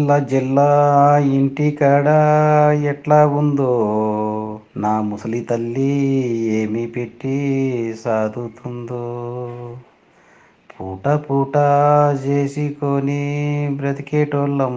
పిల్ల జిల్లా ఇంటికాడ ఎట్లా ఉందో నా ముసలి తల్లి ఏమి పెట్టి సాదుతుందో పూట పూట చేసుకొని బ్రతికేటోళ్ళం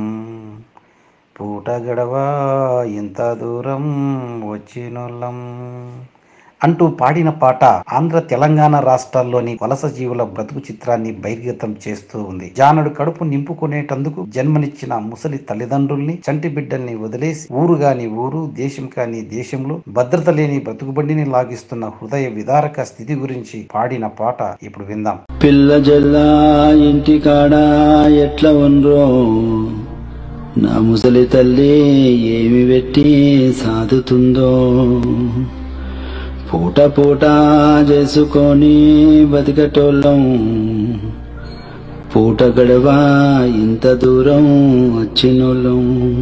పూట గడవ ఇంత దూరం వచ్చినోళ్ళం అంటూ పాడిన పాట ఆంధ్ర తెలంగాణ రాష్ట్రాల్లోని వలస జీవుల బ్రతుకు చిత్రాన్ని బహిర్గతం చేస్తూ ఉంది జానడు కడుపు నింపుకునేటందుకు జన్మనిచ్చిన ముసలి తల్లిదండ్రుల్ని చంటి బిడ్డల్ని వదిలేసి ఊరు గాని ఊరు దేశం కాని దేశంలో భద్రత లేని బ్రతుకుబండిని లాగిస్తున్న హృదయ విదారక స్థితి గురించి పాడిన పాట ఇప్పుడు విందాం పిల్ల జల్లా ఇంటికాడ ఎట్లా ఉండ్రో నా ముసలి తల్లి ఏమి పెట్టి సాదుతుందో పూట పూట చేసుకొని బతికటోళ్ళం పూట గడవ ఇంత దూరం వచ్చినోళ్ళం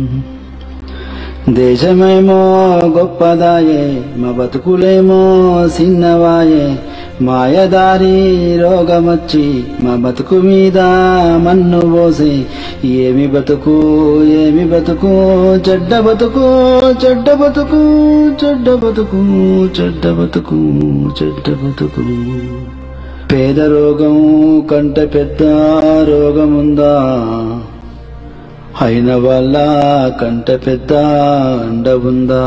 దేశమేమో గొప్పదాయే మా బతుకులేమో చిన్నవాయే మాయదారి రోగమొచ్చి మా బతుకు మీద మన్ను పోసి ఏమి బతుకు ఏమి బతుకు చెడ్డ బతుకు చెడ్డ బతుకు చెడ్డ బతుకు చెడ్డ బతుకు చెడ్డ బతుకు పేద రోగం కంట పెద్ద రోగముందా అయిన వాళ్ళ కంట పెద్ద అండ ఉందా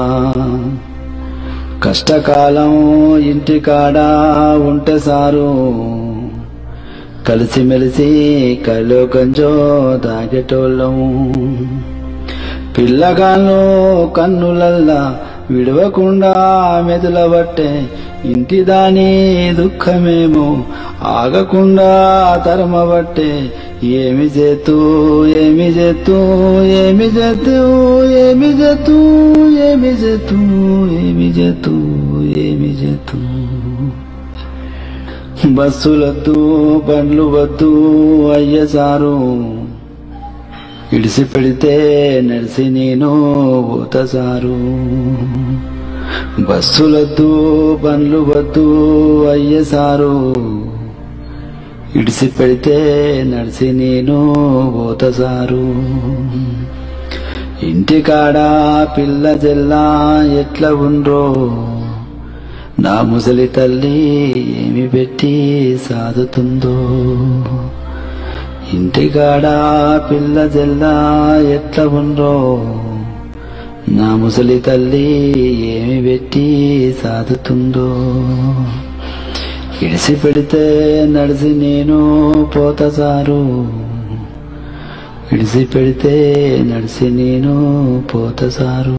కష్టకాలం ఇంటికాడ ఉంటే సారు కలిసిమెలిసి కలో కంజో తాగేటోళ్ళం పిల్లగాళ్ళు కన్నులల్లా విడవకుండా మెదుల బట్టే ఇంటి దాని దుఃఖమేమో ఆగకుండా తరమబట్టే ఏమి చేతూ ఏమి చేతూ ఏమి చేతూ ఏమి చేతూ ఏమి చేతూ ఏమి చేతూ ఏమి చేతూ బస్సులొద్దు బండ్లు వద్దు అయ్య సారు ఇడిసి పెడితే నడిసి నేను ఊత సారు బస్సులొద్దు బండ్లు వద్దు అయ్య సారు ఇడిసి పెడితే నడిసి నేను ఊత సారు ఇంటికాడ పిల్ల జల్లా ఎట్లా ఉండ్రో నా ముసలి తల్లి ఏమి పెట్టి సాదుతుందో ఇంటికాడ పిల్ల జల్లా ఎట్లా ఉండ్రో నా ముసలి తల్లి ఏమి పెట్టి సాదుతుందో ఇడిసి పెడితే నడిసి నేను పోత సారు ఇడిసి పెడితే నడిసి నేను పోత సారు